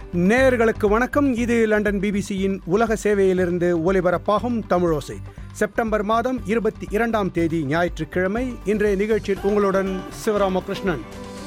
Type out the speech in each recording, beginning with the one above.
நேயர்களுக்கு வணக்கம் இது லண்டன் பிபிசியின் உலக சேவையிலிருந்து ஒலிபரப்பாகும் தமிழோசை செப்டம்பர் மாதம் இருபத்தி இரண்டாம் தேதி ஞாயிற்றுக்கிழமை இன்றைய நிகழ்ச்சியில் உங்களுடன் சிவராமகிருஷ்ணன்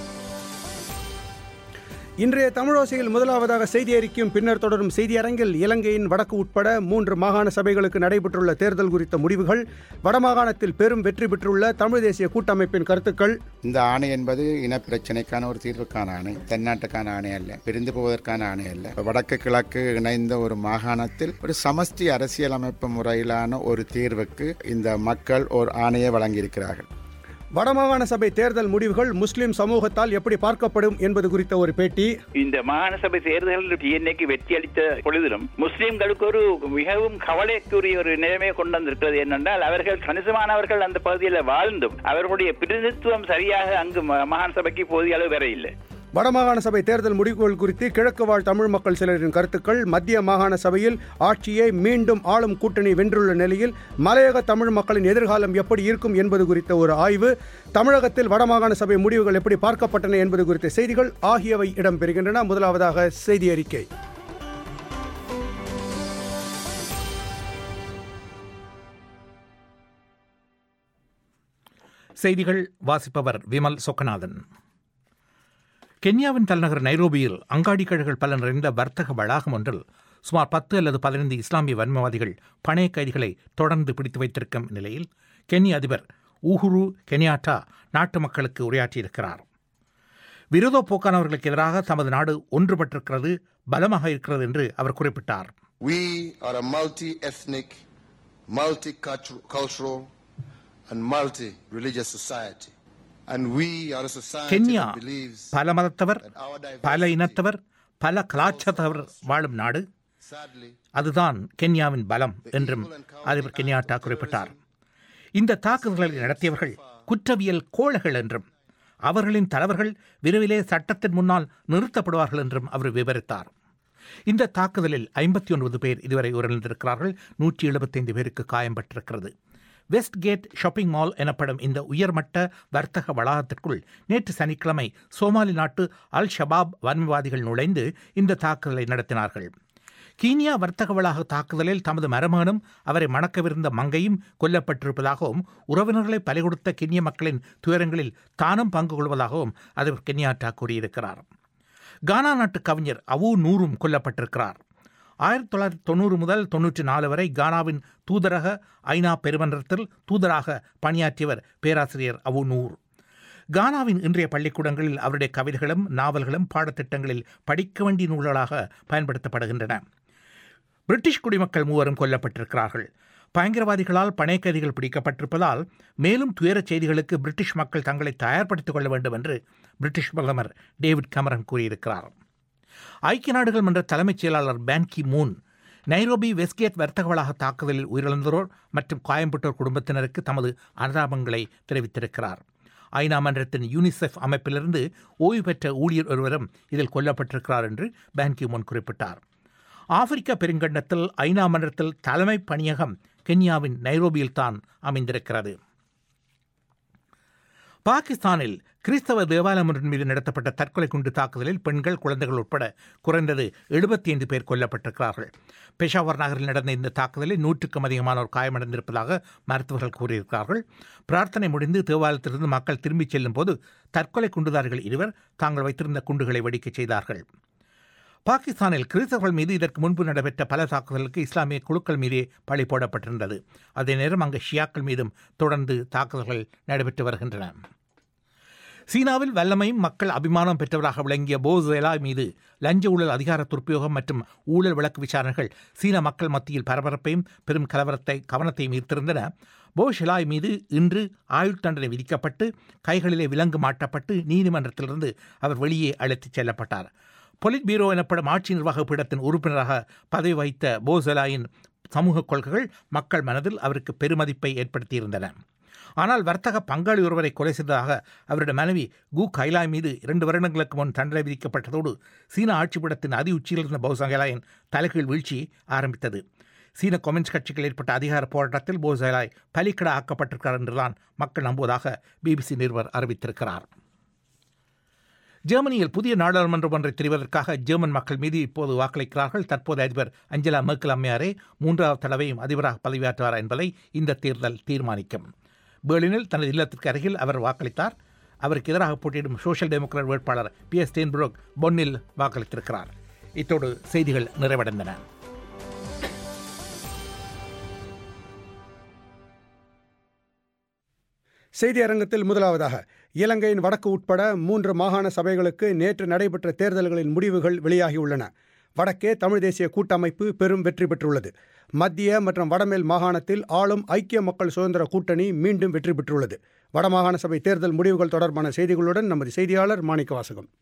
இன்றைய தமிழோசையில் முதலாவதாக செய்தி அறிக்கையும் பின்னர் தொடரும் செய்தி அரங்கில் இலங்கையின் வடக்கு உட்பட மூன்று மாகாண சபைகளுக்கு நடைபெற்றுள்ள தேர்தல் குறித்த முடிவுகள் வடமாகாணத்தில் பெரும் வெற்றி பெற்றுள்ள தமிழ் தேசிய கூட்டமைப்பின் கருத்துக்கள் இந்த ஆணை என்பது இனப்பிரச்சனைக்கான ஒரு தீர்வுக்கான ஆணை தென்னாட்டுக்கான ஆணை அல்ல பிரிந்து போவதற்கான ஆணை அல்ல வடக்கு கிழக்கு இணைந்த ஒரு மாகாணத்தில் ஒரு சமஷ்டி அரசியலமைப்பு முறையிலான ஒரு தீர்வுக்கு இந்த மக்கள் ஒரு ஆணையை வழங்கியிருக்கிறார்கள் வடமாகாண சபை தேர்தல் முடிவுகள் முஸ்லிம் சமூகத்தால் எப்படி பார்க்கப்படும் என்பது குறித்த ஒரு பேட்டி இந்த மாகாண சபை தேர்தலில் டிஎன்ஏக்கு வெற்றி அளித்த பொழுதிலும் முஸ்லிம்களுக்கு ஒரு மிகவும் கவலைக்குரிய ஒரு நிலைமையை கொண்டு வந்திருக்கிறது என்னென்றால் அவர்கள் கணிசமானவர்கள் அந்த பகுதியில் வாழ்ந்தும் அவர்களுடைய பிரதிநிதித்துவம் சரியாக அங்கு ம- மாகாண சபைக்கு போதிய அளவு வர இல்லை வடமாகாண சபை தேர்தல் முடிவுகள் குறித்து கிழக்கு வாழ் தமிழ் மக்கள் சிலரின் கருத்துக்கள் மத்திய மாகாண சபையில் ஆட்சியை மீண்டும் ஆளும் கூட்டணி வென்றுள்ள நிலையில் மலையக தமிழ் மக்களின் எதிர்காலம் எப்படி இருக்கும் என்பது குறித்த ஒரு ஆய்வு தமிழகத்தில் வடமாகாண சபை முடிவுகள் எப்படி பார்க்கப்பட்டன என்பது குறித்த செய்திகள் ஆகியவை இடம்பெறுகின்றன முதலாவதாக செய்தி அறிக்கை செய்திகள் வாசிப்பவர் விமல் சொக்கநாதன் கென்யாவின் தலைநகர் நைரோபியில் அங்காடி கழகள் பல நிறைந்த வர்த்தக வளாகம் ஒன்றில் சுமார் பத்து அல்லது பதினைந்து இஸ்லாமிய வன்மவாதிகள் பணைய கைதிகளை தொடர்ந்து பிடித்து வைத்திருக்கும் நிலையில் கென்ய அதிபர் ஊஹுரு கென்யாட்டா நாட்டு மக்களுக்கு உரையாற்றியிருக்கிறார் விரோத போக்கானவர்களுக்கு எதிராக தமது நாடு ஒன்றுபட்டிருக்கிறது பலமாக இருக்கிறது என்று அவர் குறிப்பிட்டார் We are a multi-ethnic, multicultural, and multi-religious society. And we are a society Kenya that believes பல மதத்தவர் that our பல diversity, இனத்தவர் பல கலாச்சாரத்தவர் வாழும் நாடு sadly, அதுதான் கென்யாவின் பலம் என்றும் அதிபர் கென்யாட்டா குறிப்பிட்டார் இந்த தாக்குதல்களை நடத்தியவர்கள் குற்றவியல் கோழைகள் என்றும் அவர்களின் தலைவர்கள் விரைவிலே சட்டத்தின் முன்னால் நிறுத்தப்படுவார்கள் என்றும் அவர் விவரித்தார் இந்த தாக்குதலில் ஐம்பத்தி ஒன்பது பேர் இதுவரை உயிரிழந்திருக்கிறார்கள் நூற்றி எழுபத்தைந்து பேருக்கு காயம்பட்டிருக்கிறது வெஸ்ட் கேட் ஷாப்பிங் மால் எனப்படும் இந்த உயர்மட்ட வர்த்தக வளாகத்திற்குள் நேற்று சனிக்கிழமை சோமாலி நாட்டு அல் ஷபாப் வன்மவாதிகள் நுழைந்து இந்த தாக்குதலை நடத்தினார்கள் கீனியா வர்த்தக வளாக தாக்குதலில் தமது மருமகனும் அவரை மணக்கவிருந்த மங்கையும் கொல்லப்பட்டிருப்பதாகவும் உறவினர்களை பலி கொடுத்த கென்ய மக்களின் துயரங்களில் தானும் பங்கு கொள்வதாகவும் அதிபர் கென்யாட்டா கூறியிருக்கிறார் கானா நாட்டு கவிஞர் அவு நூரும் கொல்லப்பட்டிருக்கிறார் ஆயிரத்தி தொள்ளாயிரத்தி தொண்ணூறு முதல் தொன்னூற்றி நாலு வரை கானாவின் தூதரக ஐநா பெருமன்றத்தில் தூதராக பணியாற்றியவர் பேராசிரியர் அவு நூர் கானாவின் இன்றைய பள்ளிக்கூடங்களில் அவருடைய கவிதைகளும் நாவல்களும் பாடத்திட்டங்களில் படிக்க வேண்டிய நூல்களாக பயன்படுத்தப்படுகின்றன பிரிட்டிஷ் குடிமக்கள் மூவரும் கொல்லப்பட்டிருக்கிறார்கள் பயங்கரவாதிகளால் பணைக்கைதிகள் பிடிக்கப்பட்டிருப்பதால் மேலும் துயரச் செய்திகளுக்கு பிரிட்டிஷ் மக்கள் தங்களை தயார்படுத்திக் கொள்ள வேண்டும் என்று பிரிட்டிஷ் பிரதமர் டேவிட் கமரன் கூறியிருக்கிறார் ஐக்கிய நாடுகள் மன்ற தலைமைச் செயலாளர் பான் கி மூன் நைரோபி வெஸ்கேட் வர்த்தக வளாக தாக்குதலில் உயிரிழந்தோர் மற்றும் காயம்பட்டோர் குடும்பத்தினருக்கு தமது அனுதாபங்களை தெரிவித்திருக்கிறார் ஐநா மன்றத்தின் யூனிசெஃப் அமைப்பிலிருந்து ஓய்வு பெற்ற ஊழியர் ஒருவரும் இதில் கொல்லப்பட்டிருக்கிறார் என்று பான் கி மூன் குறிப்பிட்டார் ஆப்பிரிக்க பெருங்கண்டத்தில் ஐநா மன்றத்தில் தலைமை பணியகம் கென்யாவின் நைரோபியில்தான் அமைந்திருக்கிறது பாகிஸ்தானில் கிறிஸ்தவ தேவாலயம் ஒன்றின் மீது நடத்தப்பட்ட தற்கொலை குண்டு தாக்குதலில் பெண்கள் குழந்தைகள் உட்பட குறைந்தது எழுபத்தி ஐந்து பேர் கொல்லப்பட்டிருக்கிறார்கள் பெஷாவர் நகரில் நடந்த இந்த தாக்குதலில் நூற்றுக்கும் அதிகமானோர் காயமடைந்திருப்பதாக மருத்துவர்கள் கூறியிருக்கிறார்கள் பிரார்த்தனை முடிந்து தேவாலயத்திலிருந்து மக்கள் திரும்பிச் செல்லும் போது தற்கொலை குண்டுதாரிகள் இருவர் தாங்கள் வைத்திருந்த குண்டுகளை வெடிக்கச் செய்தார்கள் பாகிஸ்தானில் கிறிஸ்தவர்கள் மீது இதற்கு முன்பு நடைபெற்ற பல தாக்குதலுக்கு இஸ்லாமிய குழுக்கள் மீதே பழி போடப்பட்டிருந்தது அதே நேரம் அங்கு ஷியாக்கள் மீதும் தொடர்ந்து தாக்குதல்கள் நடைபெற்று வருகின்றன சீனாவில் வல்லமையும் மக்கள் அபிமானம் பெற்றவராக விளங்கிய போசேலா மீது லஞ்ச ஊழல் அதிகார துர்ப்பியோகம் மற்றும் ஊழல் வழக்கு விசாரணைகள் சீன மக்கள் மத்தியில் பரபரப்பையும் பெரும் கலவரத்தை கவனத்தையும் ஈர்த்திருந்தன போஷிலாய் மீது இன்று ஆயுள் தண்டனை விதிக்கப்பட்டு கைகளிலே விலங்கு மாட்டப்பட்டு நீதிமன்றத்திலிருந்து அவர் வெளியே அழைத்துச் செல்லப்பட்டார் பொலிட் பீரோ எனப்படும் ஆட்சி நிர்வாக பீடத்தின் உறுப்பினராக பதவி வைத்த போசலாயின் சமூக கொள்கைகள் மக்கள் மனதில் அவருக்கு பெருமதிப்பை ஏற்படுத்தியிருந்தன ஆனால் வர்த்தக பங்காளி ஒருவரை கொலை செய்ததாக அவருடைய மனைவி கு கைலாய் மீது இரண்டு வருடங்களுக்கு முன் தண்டனை விதிக்கப்பட்டதோடு சீன ஆட்சிப்படத்தின் அதி உச்சியில் இருந்த பௌசங்கலாயின் தலைகீழ் வீழ்ச்சி ஆரம்பித்தது சீன கம்யூனிஸ்ட் கட்சிகள் ஏற்பட்ட அதிகார போராட்டத்தில் போசலாய் பலிக்கடா ஆக்கப்பட்டிருக்கிறார் என்றுதான் மக்கள் நம்புவதாக பிபிசி நிருபர் அறிவித்திருக்கிறார் ஜெர்மனியில் புதிய நாடாளுமன்றம் ஒன்றை தெரிவதற்காக ஜெர்மன் மக்கள் மீது இப்போது வாக்களிக்கிறார்கள் தற்போது அதிபர் அஞ்சலா மேர்க்கல் அம்மையாரே மூன்றாவது தடவையும் அதிபராக பதவியாற்றுவாரா என்பதை இந்த தேர்தல் தீர்மானிக்கும் பெர்லினில் தனது இல்லத்திற்கு அருகில் அவர் வாக்களித்தார் அவருக்கு எதிராக போட்டியிடும் சோஷியல் டெமோக்ராட் வேட்பாளர் பி எஸ் ஸ்டேன்புரோக் பொன்னில் வாக்களித்திருக்கிறார் இத்தோடு செய்திகள் நிறைவடைந்தன செய்தி அரங்கத்தில் முதலாவதாக இலங்கையின் வடக்கு உட்பட மூன்று மாகாண சபைகளுக்கு நேற்று நடைபெற்ற தேர்தல்களின் முடிவுகள் வெளியாகியுள்ளன வடக்கே தமிழ் தேசிய கூட்டமைப்பு பெரும் வெற்றி பெற்றுள்ளது மத்திய மற்றும் வடமேல் மாகாணத்தில் ஆளும் ஐக்கிய மக்கள் சுதந்திர கூட்டணி மீண்டும் வெற்றி பெற்றுள்ளது வடமாகாண சபை தேர்தல் முடிவுகள் தொடர்பான செய்திகளுடன் நமது செய்தியாளர் மாணிக்கவாசகம்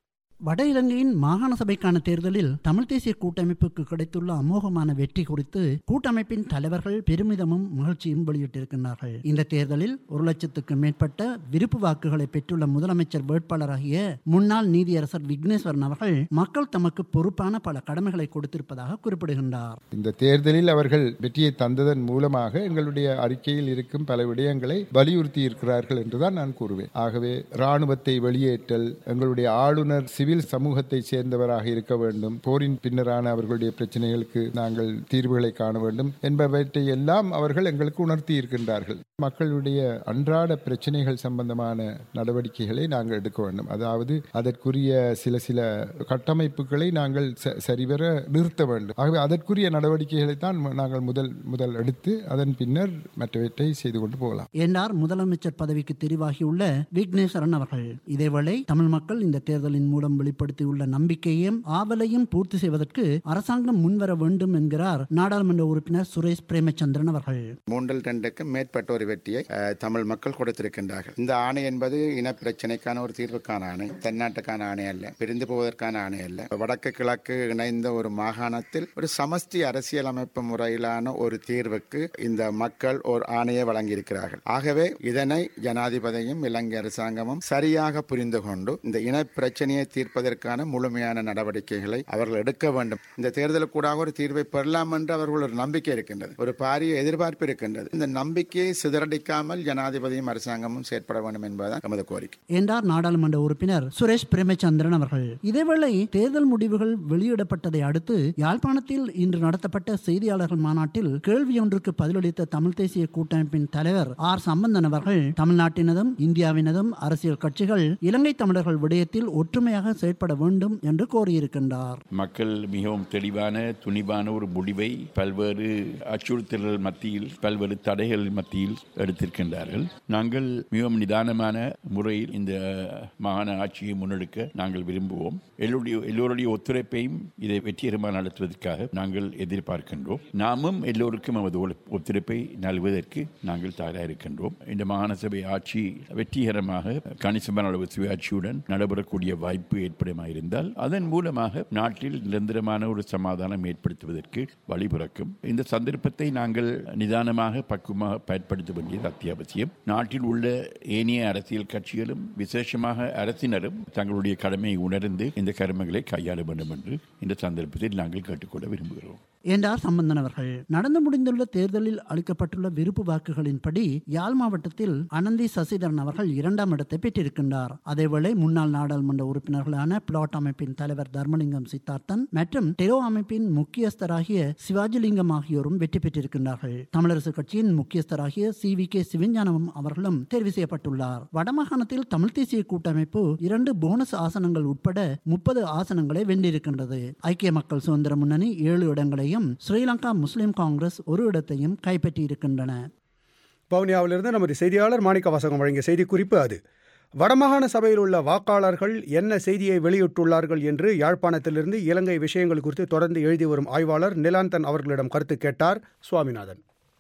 வட இலங்கையின் மாகாண சபைக்கான தேர்தலில் தமிழ் தேசிய கூட்டமைப்புக்கு கிடைத்துள்ள அமோகமான வெற்றி குறித்து கூட்டமைப்பின் தலைவர்கள் பெருமிதமும் மகிழ்ச்சியும் வெளியிட்டிருக்கின்றார்கள் இந்த தேர்தலில் ஒரு லட்சத்துக்கு மேற்பட்ட விருப்பு வாக்குகளை பெற்றுள்ள முதலமைச்சர் வேட்பாளராகிய முன்னாள் நீதியரசர் விக்னேஸ்வரன் அவர்கள் மக்கள் தமக்கு பொறுப்பான பல கடமைகளை கொடுத்திருப்பதாக குறிப்பிடுகின்றார் இந்த தேர்தலில் அவர்கள் வெற்றியை தந்ததன் மூலமாக எங்களுடைய அறிக்கையில் இருக்கும் பல விடயங்களை வலியுறுத்தி இருக்கிறார்கள் என்றுதான் நான் கூறுவேன் ஆகவே ராணுவத்தை வெளியேற்றல் எங்களுடைய ஆளுநர் சிவில் சமூகத்தை சேர்ந்தவராக இருக்க வேண்டும் போரின் பின்னரான அவர்களுடைய பிரச்சனைகளுக்கு நாங்கள் தீர்வுகளை காண வேண்டும் என்பவற்றை எல்லாம் அவர்கள் எங்களுக்கு உணர்த்தி இருக்கின்றார்கள் மக்களுடைய அன்றாட பிரச்சனைகள் சம்பந்தமான நடவடிக்கைகளை நாங்கள் எடுக்க வேண்டும் அதாவது அதற்குரிய சில சில கட்டமைப்புகளை நாங்கள் ச- சரிவர நிறுத்த வேண்டும் ஆகவே அதற்குரிய நடவடிக்கைகளை தான் நாங்கள் முதல் முதல் எடுத்து அதன் பின்னர் மற்றவற்றை செய்து கொண்டு போகலாம் என்றார் முதலமைச்சர் பதவிக்கு தெரிவாகியுள்ள விக்னேஸ்வரன் அவர்கள் இதேவேளை தமிழ் மக்கள் இந்த தேர்தலின் மூலம் வெளிப்படுத்தியுள்ள நம்பிக்கையையும் ஆவலையும் பூர்த்தி செய்வதற்கு அரசாங்கம் முன்வர வேண்டும் என்கிறார் நாடாளுமன்ற உறுப்பினர் சுரேஷ் பிரேமச்சந்திரன் அவர்கள் மூன்றில் ரெண்டுக்கு மேற்பட்ட ஒரு வெற்றியை அஹ், தமிழ் மக்கள் கொடுத்திருக்கின்றார்கள் இந்த ஆணை என்பது இன பிரச்சனைக்கான ஒரு தீர்வுக்கான ஆணை தென்னாட்டுக்கான ஆணை அல்ல பிரிந்து போவதற்கான ஆணை அல்ல வடக்கு கிழக்கு இணைந்த ஒரு மாகாணத்தில் ஒரு சமஷ்டி அரசியலமைப்பு முறையிலான ஒரு தீர்வுக்கு இந்த மக்கள் ஒரு ஆணையை வழங்கியிருக்கிறார்கள் ஆகவே இதனை ஜனாதிபதியும் இலங்கை அரசாங்கமும் சரியாக புரிந்து கொண்டு இந்த இன பிரச்சனையை தீர்ப்பதற்கான முழுமையான நடவடிக்கைகளை அவர்கள் எடுக்க வேண்டும் இந்த தேர்தலுக்கூடாக ஒரு தீர்வை பெறலாம் என்று அவர்கள் ஒரு நம்பிக்கை இருக்கின்றது ஒரு பாரிய எதிர்பார்ப்பு இருக்கின்றது இந்த நம்பிக்கையை சிதறடிக்காமல் ஜனாதிபதியும் அரசாங்கமும் செயற்பட வேண்டும் என்பதுதான் நமது கோரிக்கை என்றார் நாடாளுமன்ற உறுப்பினர் சுரேஷ் பிரேமச்சந்திரன் அவர்கள் இதேவேளை தேர்தல் முடிவுகள் வெளியிடப்பட்டதை அடுத்து யாழ்ப்பாணத்தில் இன்று நடத்தப்பட்ட செய்தியாளர்கள் மாநாட்டில் கேள்வி ஒன்றுக்கு பதிலளித்த தமிழ் தேசிய கூட்டமைப்பின் தலைவர் ஆர் சம்பந்தன் அவர்கள் தமிழ்நாட்டினதும் இந்தியாவினதும் அரசியல் கட்சிகள் இலங்கை தமிழர்கள் விடயத்தில் ஒற்றுமையாக செயற்பட வேண்டும் என்று கோரியிருக்கின்றார் மக்கள் மிகவும் தெளிவான துணிவான ஒரு முடிவை பல்வேறு அச்சுறுத்தல்கள் மத்தியில் பல்வேறு தடைகள் மத்தியில் எடுத்திருக்கின்றார்கள் நாங்கள் மிகவும் நிதானமான முறையில் இந்த மாகாண ஆட்சியை முன்னெடுக்க நாங்கள் விரும்புவோம் எல்லோருடைய எல்லோருடைய ஒத்துழைப்பையும் இதை வெற்றிகரமாக நடத்துவதற்காக நாங்கள் எதிர்பார்க்கின்றோம் நாமும் எல்லோருக்கும் நமது ஒ- ஒத்துழைப்பை நல்வதற்கு நாங்கள் தயாராக இருக்கின்றோம் இந்த மாகாண சபை ஆட்சி வெற்றிகரமாக கணிசமான அளவு சுயாட்சியுடன் நடைபெறக்கூடிய வாய்ப்பு ஏற்படுமா இருந்தால் அதன் மூலமாக நாட்டில் நிரந்தரமான ஒரு சமாதானம் ஏற்படுத்துவதற்கு வழிபிறக்கும் இந்த சந்தர்ப்பத்தை நாங்கள் நிதானமாக பக்குவமாக பயன்படுத்த வேண்டியது அத்தியாவசியம் நாட்டில் உள்ள ஏனைய அரசியல் கட்சிகளும் விசேஷமாக அரசினரும் தங்களுடைய கடமையை உணர்ந்து இந்த கர்மங்களை கையாள வேண்டும் என்று இந்த சந்தர்ப்பத்தில் நாங்கள் கேட்டுக்கொள்ள விரும்புகிறோம் என்றார் சம்பந்தன் அவர்கள் நடந்து முடிந்துள்ள தேர்தலில் அளிக்கப்பட்டுள்ள விருப்பு வாக்குகளின்படி யாழ் மாவட்டத்தில் அனந்தி சசிதரன் அவர்கள் இரண்டாம் இடத்தை பெற்றிருக்கின்றார் அதேவேளை முன்னாள் நாடாளுமன்ற உறுப்பினர்களான பிளாட் அமைப்பின் தலைவர் தர்மலிங்கம் சித்தார்த்தன் மற்றும் டெரோ அமைப்பின் முக்கியஸ்தராகிய சிவாஜிலிங்கம் ஆகியோரும் வெற்றி பெற்றிருக்கின்றார்கள் தமிழரசு கட்சியின் முக்கியஸ்தராகிய சி வி கே சிவஞானம் அவர்களும் தேர்வு செய்யப்பட்டுள்ளார் வடமாகாணத்தில் தமிழ் தேசிய கூட்டமைப்பு இரண்டு போனஸ் ஆசனங்கள் உட்பட முப்பது ஆசனங்களை வென்றிருக்கின்றது ஐக்கிய மக்கள் சுதந்திர முன்னணி ஏழு இடங்களையும் ஸ்ரீலங்கா முஸ்லிம் காங்கிரஸ் ஒரு இடத்தையும் கைப்பற்றியிருக்கின்றன வவுனியாவிலிருந்து நமது செய்தியாளர் மாணிக்க வாசகம் வழங்கிய செய்திக்குறிப்பு அது வடமாகாண சபையில் உள்ள வாக்காளர்கள் என்ன செய்தியை வெளியிட்டுள்ளார்கள் என்று யாழ்ப்பாணத்திலிருந்து இலங்கை விஷயங்கள் குறித்து தொடர்ந்து எழுதி வரும் ஆய்வாளர் நிலாந்தன் அவர்களிடம் கருத்து கேட்டார் சுவாமிநாதன்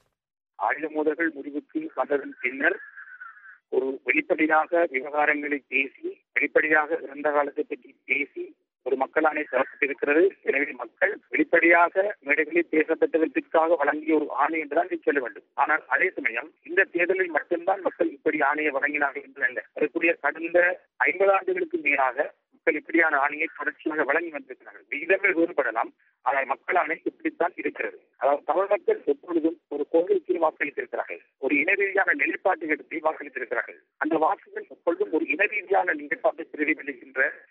ஆயுத மோதல்கள் முடிவுக்கு வந்ததன் பின்னர் ஒரு வெளிப்படையாக விவகாரங்களை பேசி வெளிப்படையாக இறந்த காலத்தை பற்றி பேசி ஒரு மக்களாணை தரப்பட்டிருக்கிறது எனவே மக்கள் வெளிப்படையாக மேடைகளில் பேசப்பட்டதற்காக வழங்கிய ஒரு ஆணை என்றுதான் இதை சொல்ல வேண்டும் ஆனால் அதே சமயம் இந்த தேர்தலில் மட்டும்தான் மக்கள் இப்படி ஆணையை வழங்கினார்கள் என்று அல்ல அதற்குரிய கடந்த ஐம்பது ஆண்டுகளுக்கு மேலாக மக்கள் இப்படியான ஆணையை தொடர்ச்சியாக வழங்கி வந்திருக்கிறார்கள் விகிதங்கள் வேறுபடலாம் ஆனால் மக்கள் ஆணை இப்படித்தான் இருக்கிறது அதாவது தமிழ் மக்கள் எப்பொழுதும் ஒரு கொள்கைக்கு வாக்களித்திருக்கிறார்கள் ஒரு இன ரீதியான நிலைப்பாட்டு எடுத்து வாக்களித்திருக்கிறார்கள் அந்த வாக்குகள் எப்பொழுதும் ஒரு இன ரீதியான நிலைப்பாட்டை பிரதிபலிக்கின்ற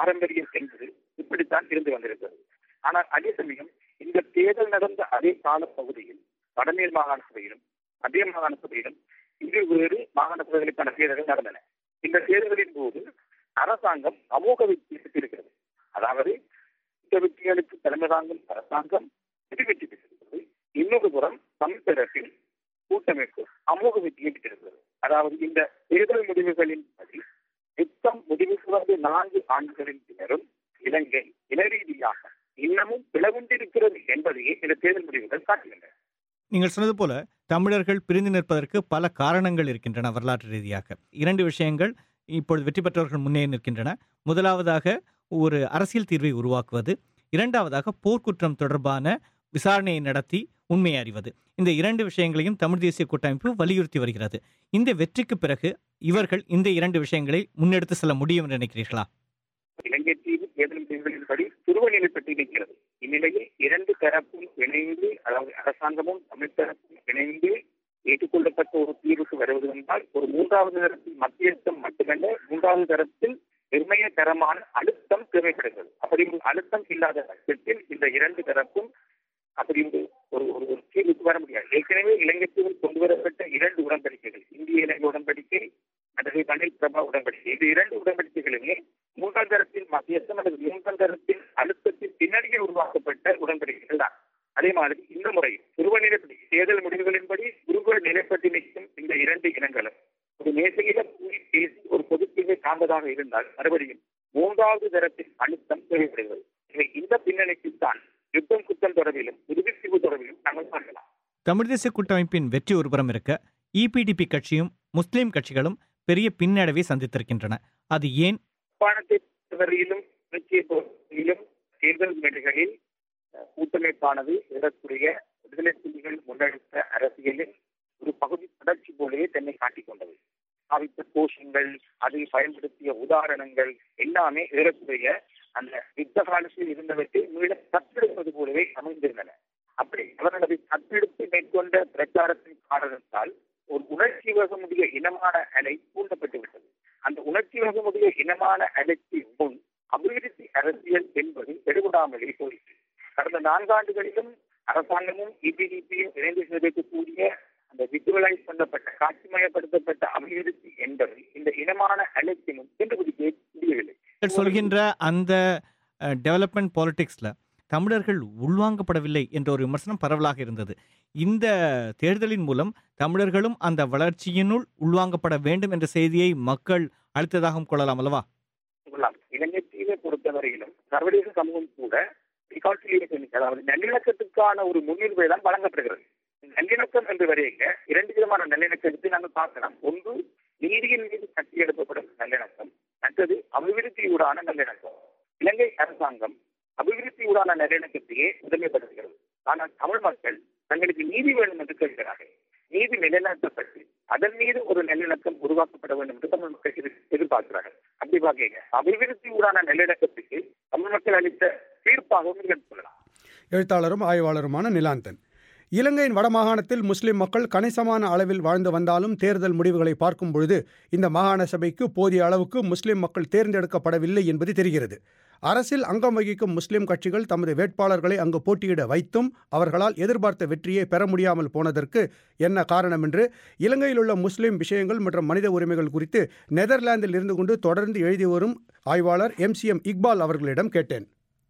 பாரம்பரியம் என்பது இப்படித்தான் இருந்து வந்திருக்கிறது ஆனால் அதே சமயம் இந்த தேர்தல் நடந்த அதே கால பகுதியில் வடமேல் மாகாண சபையிலும் மத்திய மாகாண சபையிலும் இரு வேறு மாகாண சபைகளுக்கான தேர்தல்கள் நடந்தன இந்த தேர்தலின் போது அரசாங்கம் அமோக வெற்றி பெற்றிருக்கிறது அதாவது இந்த வெற்றிகளுக்கு தலைமை தாங்கும் அரசாங்கம் வெற்றி வெற்றி பெற்றிருக்கிறது இன்னொரு புறம் தமிழ் தரப்பில் கூட்டமைப்பு அமோக வெற்றியை பெற்றிருக்கிறது அதாவது இந்த தேர்தல் முடிவுகளின் படி யுத்தம் முடிவுக்கு வந்து நான்கு ஆண்டுகளின் பின்னரும் இலங்கை இனரீதியாக இன்னமும் பிளவுண்டிருக்கிறது என்பதையே இந்த தேர்தல் முடிவுகள் காட்டுகின்றன நீங்கள் சொன்னது போல தமிழர்கள் பிரிந்து நிற்பதற்கு பல காரணங்கள் இருக்கின்றன வரலாற்று ரீதியாக இரண்டு விஷயங்கள் இப்பொழுது வெற்றி பெற்றவர்கள் முன்னே நிற்கின்றன முதலாவதாக ஒரு அரசியல் தீர்வை உருவாக்குவது இரண்டாவதாக போர்க்குற்றம் தொடர்பான விசாரணையை நடத்தி உண்மையை அறிவது இந்த இரண்டு விஷயங்களையும் தமிழ் தேசிய கூட்டமைப்பு வலியுறுத்தி வருகிறது இந்த வெற்றிக்கு பிறகு இவர்கள் இந்த இரண்டு விஷயங்களை முன்னெடுத்து செல்ல முடியும் என்று நினைக்கிறீர்களா இலங்கை தீவு தேர்தல் முடிவுகளின்படி துருவநிலைப்பட்டு இருக்கிறது இந்நிலையில் இரண்டு தரப்பும் இணைந்து அதாவது அரசாங்கமும் தமிழ் தரப்பும் இணைந்து ஏற்றுக்கொள்ளப்பட்ட ஒரு தீர்வுக்கு வருவது என்றால் ஒரு மூன்றாவது தரத்தில் மத்தியஸ்தம் மட்டுமல்ல மூன்றாவது தரத்தில் நிர்ணய தரமான அழுத்தம் தேவைப்படுகிறது அப்படி ஒரு அழுத்தம் இல்லாத பட்சத்தில் இந்த இரண்டு தரப்பும் அப்படி ஒரு ஒரு ஒரு ஒரு தீர்வுக்கு வர முடியாது ஏற்கனவே இலங்கை தீவில் கொண்டு வரப்பட்ட இரண்டு உடன்படிக்கைகள் இந்திய இலங்கை உடன்படிக்கை அல்லது தமிழ் பிரபா உடன்படிக்கை இந்த இரண்டு உடன்படிக்கைகளுமே மூன்றாம் தரத்தில் மத்தியஸ்தம் அல்லது மூன்றாம் தரத்தில் அழுத்தத்தின் பின்னணியே உருவாக்கப்பட்ட உடன்படிக்கைகள் தான் அதே மாதிரி இந்த முறை துருவ நிலைப்படி தேர்தல் முடிவுகளின்படி துருவ நிலைப்பட்டு நிற்கும் இந்த இரண்டு இனங்களும் ஒரு மேசையில கூடி பேசி ஒரு பொதுத்தீர்வை காண்பதாக இருந்தால் மறுபடியும் மூன்றாவது தரத்தின் அழுத்தம் தேவைப்படுகிறது எனவே இந்த பின்னணிக்குத்தான் யுத்தம் குத்தம் தொடர்பிலும் விடுவிப்பு தொடர்பிலும் நாங்கள் பார்க்கலாம் தமிழ் தேசிய கூட்டமைப்பின் வெற்றி ஒருபுறம் இருக்க இபிடிபி கட்சியும் முஸ்லிம் கட்சிகளும் பெரிய பின்னடைவை சந்தித்திருக்கின்றன அது ஏன் பாடத்தை பொறுத்தவரையிலும் நிச்சய பொறுத்தவரையிலும் தேர்தல் மேடைகளில் அஹ், கூட்டமைப்பானது ஏறக்குறைய விடுதலை புலிகள் முன்னெடுத்த அரசியலில் ஒரு பகுதி தொடர்ச்சி போலவே தன்னை காட்டிக் கொண்டது பாவித்த கோஷங்கள் அதை பயன்படுத்திய உதாரணங்கள் எல்லாமே ஏறக்குறைய அந்த யுத்த காலத்தில் இருந்தவற்றை மீள தத்தெடுப்பது போலவே அமைந்திருந்தன அப்படி அவர்கள் அதை தத்தெடுத்து மேற்கொண்ட பிரச்சாரத்தின் காரணத்தால் ஒரு உணர்ச்சி வகமுடைய இனமான அலை தூண்டப்பட்டு விட்டது அந்த உணர்ச்சி வகமுடைய இனமான அலைக்கு முன் அபிவிருத்தி அரசியல் என்பது எடுபடாமலே போயிற்று கடந்த நான்காண்டுகளிலும் அரசாங்கமும் இபிடிபியும் இணைந்து சிதைக்கக்கூடிய அந்த விஜுவலைஸ் பண்ணப்பட்ட காட்சிமயப்படுத்தப்பட்ட அபிவிருத்தி என்பது இந்த இனமான அலைக்கு முன் கண்டுபிடிக்க முடியவில்லை நீங்கள் சொல்கின்ற அந்த டெவலப்மெண்ட் பாலிடிக்ஸில் தமிழர்கள் உள்வாங்கப்படவில்லை என்ற ஒரு விமர்சனம் பரவலாக இருந்தது இந்த தேர்தலின் மூலம் தமிழர்களும் அந்த வளர்ச்சியினுள் உள்வாங்கப்பட வேண்டும் என்ற செய்தியை மக்கள் அளித்ததாகவும் கொள்ளலாம் அல்லவா கொள்ளலாம் இலங்கை தீவை பொறுத்தவரையிலும் சர்வதேச சமூகம் கூட reconciliation, அதாவது நல்லிணக்கத்துக்கான ஒரு முன்னுரிமை தான் வழங்கப்படுகிறது நல்லிணக்கம் என்று வரையங்க இரண்டு விதமான நல்லிணக்கத்தை நாங்கள் பார்க்கலாம் ஒன்று நீதியின் மீது கட்டி எழுப்பப்படும் நல்லிணக்கம் மற்றது அபிவிருத்தியூடான நல்லிணக்கம் இலங்கை அரசாங்கம் அபிவிருத்தியூடான நல்லிணக்கத்தையே முதன்மைப்படுத்துகிறது ஆனால் தமிழ் மக்கள் தங்களுக்கு நீதி வேண்டும் என்று கேட்கிறார்கள் நீதி நிலைநாட்டப்பட்டு அதன் மீது ஒரு நல்லிணக்கம் உருவாக்கப்பட வேண்டும் என்று தமிழ் மக்கள் எதிர்- எதிர்பார்க்கிறார்கள் அப்படி பார்க்க அபிவிருத்தியூடான நல்லிணக்கத்துக்கு தமிழ் மக்கள் அளித்த தீர்ப்பாகவும் நீங்கள் சொல்லலாம் எழுத்தாளரும் ஆய்வாளருமான நிலாந்தன் இலங்கையின் வடமாகாணத்தில் முஸ்லிம் மக்கள் கணிசமான அளவில் வாழ்ந்து வந்தாலும் தேர்தல் முடிவுகளை பார்க்கும் பொழுது இந்த மாகாண சபைக்கு போதிய அளவுக்கு முஸ்லிம் மக்கள் தேர்ந்தெடுக்கப்படவில்லை என்பது தெரிகிறது அரசில் அங்கம் வகிக்கும் முஸ்லிம் கட்சிகள் தமது வேட்பாளர்களை அங்கு போட்டியிட வைத்தும் அவர்களால் எதிர்பார்த்த வெற்றியை பெற முடியாமல் போனதற்கு என்ன காரணம் என்று இலங்கையில் உள்ள முஸ்லிம் விஷயங்கள் மற்றும் மனித உரிமைகள் குறித்து நெதர்லாந்தில் இருந்து கொண்டு தொடர்ந்து எழுதி வரும் ஆய்வாளர் எம்சிஎம் இக்பால் அவர்களிடம் கேட்டேன்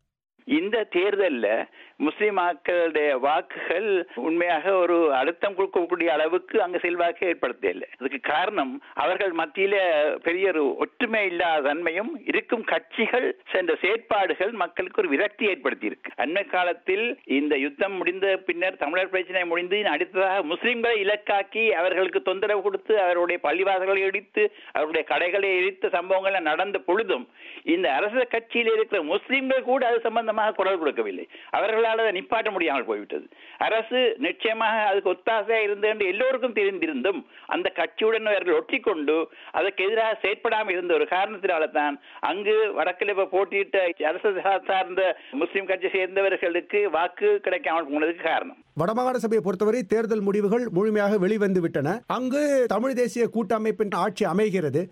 இந்த தேர்தல்ல முஸ்லிம் மக்களுடைய வாக்குகள் உண்மையாக ஒரு அழுத்தம் கொடுக்கக்கூடிய அளவுக்கு அங்க செல்வாக்கை ஏற்படுத்தவில்லை அதுக்கு காரணம் அவர்கள் மத்தியில பெரிய ஒரு ஒற்றுமை இல்லாத தன்மையும் இருக்கும் கட்சிகள் சென்ற செயற்பாடுகள் மக்களுக்கு ஒரு விரக்தி ஏற்படுத்தி இருக்கு அண்மை காலத்தில் இந்த யுத்தம் முடிந்த பின்னர் தமிழர் பிரச்சனை முடிந்து அடுத்ததாக முஸ்லிம்களை இலக்காக்கி அவர்களுக்கு தொந்தரவு கொடுத்து அவருடைய பள்ளிவாசல்களை இடித்து அவருடைய கடைகளை இடித்த சம்பவங்கள் நடந்த பொழுதும் இந்த அரசு கட்சியில் இருக்கிற முஸ்லிம்கள் கூட அது சம்பந்தமாக குரல் கொடுக்கவில்லை அவர்களால் அதை நிப்பாட்ட முடியாமல் போய்விட்டது அரசு நிச்சயமாக அதுக்கு ஒத்தாசையா இருந்தது என்று எல்லோருக்கும் தெரிந்திருந்தும் அந்த கட்சியுடன் அவர்கள் ஒட்டிக்கொண்டு அதற்கு எதிராக செயற்படாமல் இருந்த ஒரு காரணத்தினால தான் அங்கு வடக்கில் இப்ப போட்டியிட்ட அரசு சார்ந்த முஸ்லிம் கட்சி சேர்ந்தவர்களுக்கு வாக்கு கிடைக்காமல் போனதுக்கு காரணம் வடமாகாண சபையை பொறுத்தவரை தேர்தல் முடிவுகள் முழுமையாக வெளிவந்து விட்டன அங்கு தமிழ் தேசிய கூட்டமைப்பின் ஆட்சி அமைகிறது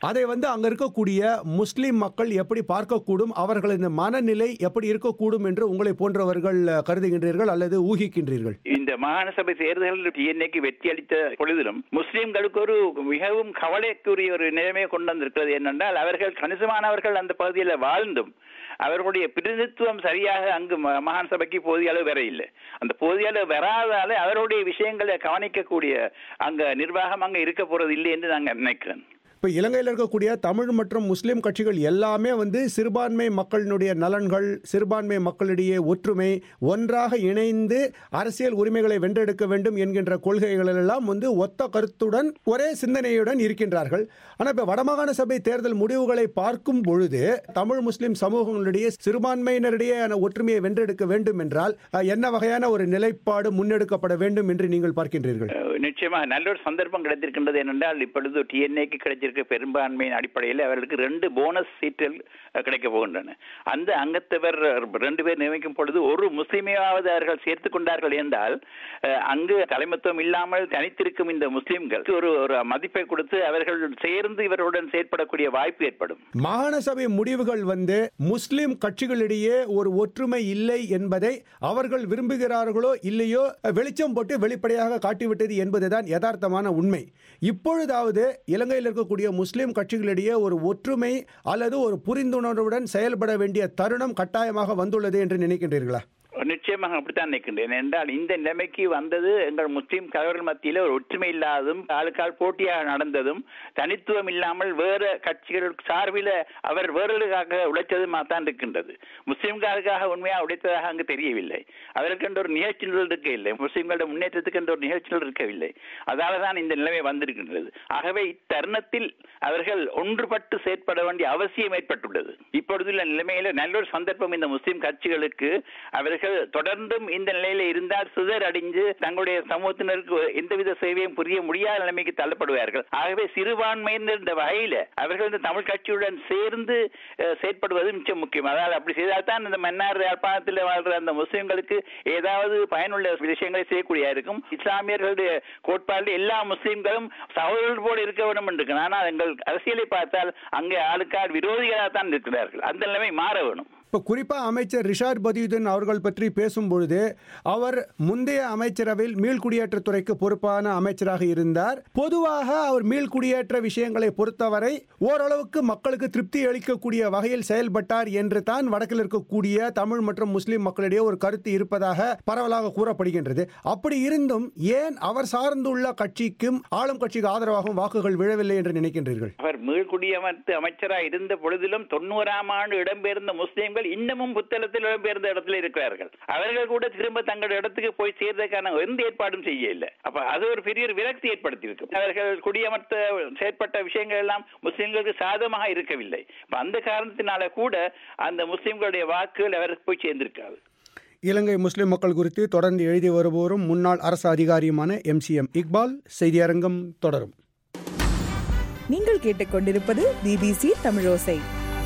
அதை வந்து அங்க இருக்கக்கூடிய முஸ்லிம் மக்கள் எப்படி பார்க்கக்கூடும் அவர்களது மனநிலை எப்படி இருக்கக்கூடும் என்று உங்களை போன்றவர்கள் கருதுகின்றீர்கள் அல்லது ஊகிக்கின்றீர்கள் இந்த மாகாண சபை தேர்தலில் டிஎன்ஏக்கு வெற்றி அளித்த பொழுதிலும் முஸ்லிம்களுக்கு ஒரு மிகவும் கவலைக்குரிய ஒரு நிலைமையை கொண்டு வந்திருக்கிறது என்னென்றால் அவர்கள் கணிசமானவர்கள் அந்த பகுதியில் வாழ்ந்தும் அவர்களுடைய பிரதிநிதித்துவம் சரியாக அங்கு ம- மாகாண சபைக்கு போதிய அளவு வர இல்லை அந்த போதிய அளவு வராதால அவருடைய விஷயங்களை கவனிக்கக்கூடிய அங்க நிர்வாகம் அங்க இருக்க போறது இல்லை என்று நாங்கள் நினைக்கிறேன் இப்போ இலங்கையில் இருக்கக்கூடிய தமிழ் மற்றும் முஸ்லிம் கட்சிகள் எல்லாமே வந்து சிறுபான்மை மக்களினுடைய நலன்கள் சிறுபான்மை மக்களிடையே ஒற்றுமை ஒன்றாக இணைந்து அரசியல் உரிமைகளை வென்றெடுக்க வேண்டும் என்கின்ற கொள்கைகள் எல்லாம் வந்து ஒத்த கருத்துடன் ஒரே சிந்தனையுடன் இருக்கின்றார்கள் ஆனால் இப்போ வடமாகாண சபை தேர்தல் முடிவுகளை பார்க்கும் பொழுது தமிழ் முஸ்லிம் சமூகங்களுடைய சிறுபான்மையினரிடையே ஒற்றுமையை வென்றெடுக்க வேண்டும் என்றால் அஹ், என்ன வகையான ஒரு நிலைப்பாடு முன்னெடுக்கப்பட வேண்டும் என்று நீங்கள் பார்க்கின்றீர்கள் அஹ் நிச்சயமாக நல்ல ஒரு சந்தர்ப்பம் கிடைத்திருக்கின்றது என்னென்றால் இப்பொழுது டிஎன்ஏக்கு கிடைச்சிருக்க பெரும்பான்மையின் அடிப்படையில் அவர்களுக்கு ரெண்டு போனஸ் சீட்டுகள் அஹ், கிடைக்க போகின்றன அந்த அங்கத்தவர் ரெண்டு பேர் நியமிக்கும் பொழுது ஒரு முஸ்லிமையாவது அவர்கள் சேர்த்துக் கொண்டார்கள் என்றால் அஹ், அங்கு தலைமத்துவம் இல்லாமல் தனித்திருக்கும் இந்த முஸ்லிம்கள் ஒரு ஒரு மதிப்பை கொடுத்து அவர்கள் சேர்ந்து இவர்களுடன் செயற்படக்கூடிய வாய்ப்பு ஏற்படும் மாகாண சபை முடிவுகள் வந்து முஸ்லிம் கட்சிகளிடையே ஒரு ஒற்றுமை இல்லை என்பதை அவர்கள் விரும்புகிறார்களோ இல்லையோ வெளிச்சம் போட்டு வெளிப்படையாக காட்டிவிட்டது என்பதுதான் யதார்த்தமான உண்மை இப்பொழுதாவது இலங்கையில் இருக்கக்கூடிய முஸ்லிம் கட்சிகளிடையே ஒரு ஒற்றுமை அல்லது ஒரு புரிந்துணர்வுடன் செயல்பட வேண்டிய தருணம் கட்டாயமாக வந்துள்ளது என்று நினைக்கின்றீர்களா நிச்சயமாக அப்படித்தான் நினைக்கின்றேன் என்றால் இந்த நிலைமைக்கு வந்தது எங்கள் முஸ்லீம் தலைவர்கள் மத்தியில் ஒரு ஒற்றுமை இல்லாததும் ஆளுக்கால் போட்டியாக நடந்ததும் தனித்துவம் இல்லாமல் வேறு கட்சிகள் சார்பில் அவர் வேறுகளுக்காக உழைத்ததுமா தான் இருக்கின்றது முஸ்லீம்களுக்காக உண்மையாக உழைத்ததாக அங்கு தெரியவில்லை அவருக்கு ஒரு நிகழ்ச்சி நிரல் இருக்கவில்லை முஸ்லீம்களோட முன்னேற்றத்துக்கு என்ற ஒரு நிகழ்ச்சி நிரல் இருக்கவில்லை அதனால தான் இந்த நிலைமை வந்திருக்கின்றது ஆகவே இத்தருணத்தில் அவர்கள் ஒன்றுபட்டு செயற்பட வேண்டிய அவசியம் ஏற்பட்டுள்ளது இப்பொழுதுள்ள நிலைமையில நல்ல ஒரு சந்தர்ப்பம் இந்த முஸ்லிம் கட்சிகளுக்கு அவர்கள் தொடர்ந்தும் இந்த நிலையில இருந்தால் சிதர் அடைஞ்சு தங்களுடைய சமூகத்தினருக்கு எந்தவித சேவையும் புரிய முடியாத நிலைமைக்கு தள்ளப்படுவார்கள் ஆகவே சிறுபான்மையினர் இந்த வகையில அவர்கள் இந்த தமிழ் கட்சியுடன் சேர்ந்து அஹ், செயற்படுவது மிச்சம் முக்கியம் அதாவது அப்படி செய்தால்தான் இந்த மன்னார் யாழ்ப்பாணத்தில் வாழ்ற அந்த முஸ்லிம்களுக்கு ஏதாவது பயனுள்ள விஷயங்களை செய்யக்கூடிய இருக்கும் இஸ்லாமியர்களுடைய கோட்பாடு எல்லா முஸ்லிம்களும் சகோதரர்கள் போல இருக்க வேண்டும் என்று இருக்கு. ஆனால் எங்கள் அரசியலை பார்த்தால் அங்கே ஆளுக்கார் விரோதிகளாக தான் இருக்கிறார்கள் அந்த நிலைமை மாற வேணும் இப்போ குறிப்பாக அமைச்சர் ரிஷாட் பதியுதீன் அவர்கள் பற்றி பேசும்பொழுது அவர் முந்தைய அமைச்சரவையில் மீள்குடியேற்றத்துறைக்கு பொறுப்பான அமைச்சராக இருந்தார் பொதுவாக அவர் மீள்குடியேற்ற விஷயங்களை பொறுத்தவரை ஓரளவுக்கு மக்களுக்கு திருப்தி அளிக்கக்கூடிய வகையில் செயல்பட்டார் என்று தான் வடக்கில் இருக்கக்கூடிய தமிழ் மற்றும் முஸ்லிம் மக்களிடையே ஒரு கருத்து இருப்பதாக பரவலாக கூறப்படுகின்றது அப்படி இருந்தும் ஏன் அவர் சார்ந்துள்ள கட்சிக்கும் ஆளும் கட்சிக்கு ஆதரவாகவும் வாக்குகள் விழவில்லை என்று நினைக்கின்றீர்கள் அவர் மீள்குடியமர்த்து அமைச்சராக இருந்த பொழுதிலும் தொண்ணூறாம் ஆண்டு இடம்பெயர்ந்த முஸ்லிம்கள் இன்னமும் புத்தளத்தில் இடம்பெயர்ந்த இடத்துல இருக்கிறார்கள் அவர்கள் கூட திரும்ப தங்கள் இடத்துக்கு போய் சேர்வதற்கான எந்த ஏற்பாடும் செய்ய இல்லை அப்ப அது ஒரு பெரிய ஒரு விரக்தி ஏற்படுத்தி இருக்கு அவர்கள் குடியமர்த்த செயற்பட்ட விஷயங்கள் எல்லாம் முஸ்லிம்களுக்கு சாதகமாக இருக்கவில்லை அப்ப அந்த காரணத்தினால கூட அந்த முஸ்லிம்களுடைய வாக்குகள் அவருக்கு போய் சேர்ந்திருக்காது இலங்கை முஸ்லிம் மக்கள் குறித்து தொடர்ந்து எழுதி வருபவரும் முன்னாள் அரசு அதிகாரியுமான எம்சிஎம் இக்பால் செய்தியரங்கம் தொடரும் நீங்கள் கேட்டுக்கொண்டிருப்பது பிபிசி தமிழோசை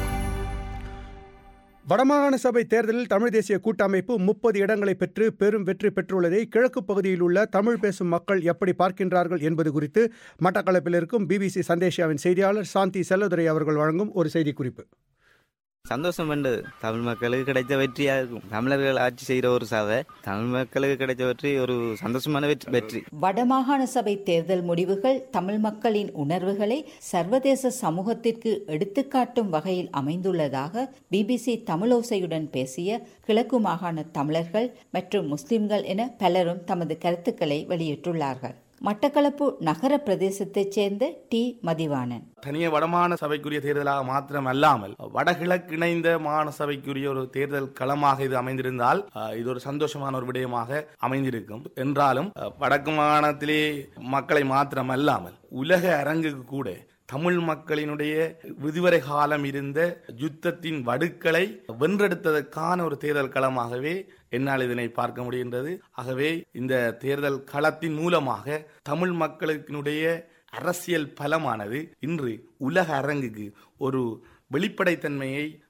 வடமாகாண சபை தேர்தலில் தமிழ் தேசிய கூட்டமைப்பு முப்பது இடங்களை பெற்று பெரும் வெற்றி பெற்றுள்ளதை கிழக்கு பகுதியில் உள்ள தமிழ் பேசும் மக்கள் எப்படி பார்க்கின்றார்கள் என்பது குறித்து மட்டக்களப்பில் இருக்கும் பிபிசி சந்தேஷாவின் செய்தியாளர் சாந்தி செல்லதுரை அவர்கள் வழங்கும் ஒரு செய்திக்குறிப்பு சந்தோஷம் பண்ணது தமிழ் மக்களுக்கு கிடைத்த வெற்றியா இருக்கும் தமிழர்கள் ஆட்சி செய்கிற ஒரு சபை தமிழ் மக்களுக்கு கிடைத்த வெற்றி ஒரு சந்தோஷமான வெற்றி வெற்றி வடமாகாண சபை தேர்தல் முடிவுகள் தமிழ் மக்களின் உணர்வுகளை சர்வதேச சமூகத்திற்கு எடுத்துக்காட்டும் வகையில் அமைந்துள்ளதாக பிபிசி தமிழோசையுடன் பேசிய கிழக்கு மாகாண தமிழர்கள் மற்றும் முஸ்லிம்கள் என பலரும் தமது கருத்துக்களை வெளியிட்டுள்ளார்கள் மட்டக்களப்பு நகர பிரதேசத்தைச் சேர்ந்த டி மதிவாணன் தனிய வடமாகாண சபைக்குரிய தேர்தலாக மாத்திரம் அல்லாமல் வடகிழக்கு இணைந்த மாகாண சபைக்குரிய ஒரு தேர்தல் களமாக இது அமைந்திருந்தால் அஹ், இது ஒரு சந்தோஷமான ஒரு விடயமாக அமைந்திருக்கும் என்றாலும் அஹ், வடக்கு மாகாணத்திலே மக்களை மாத்திரம் அல்லாமல் உலக அரங்குக்கு கூட தமிழ் மக்களினுடைய விதுவரை காலம் இருந்த யுத்தத்தின் வடுக்களை வென்றெடுத்ததற்கான ஒரு தேர்தல் களமாகவே என்னால் இதனை பார்க்க முடிகின்றது ஆகவே இந்த தேர்தல் களத்தின் மூலமாக தமிழ் மக்களுக்கினுடைய அரசியல் பலமானது இன்று உலக அரங்குக்கு ஒரு வெளிப்படைத்தன்மையை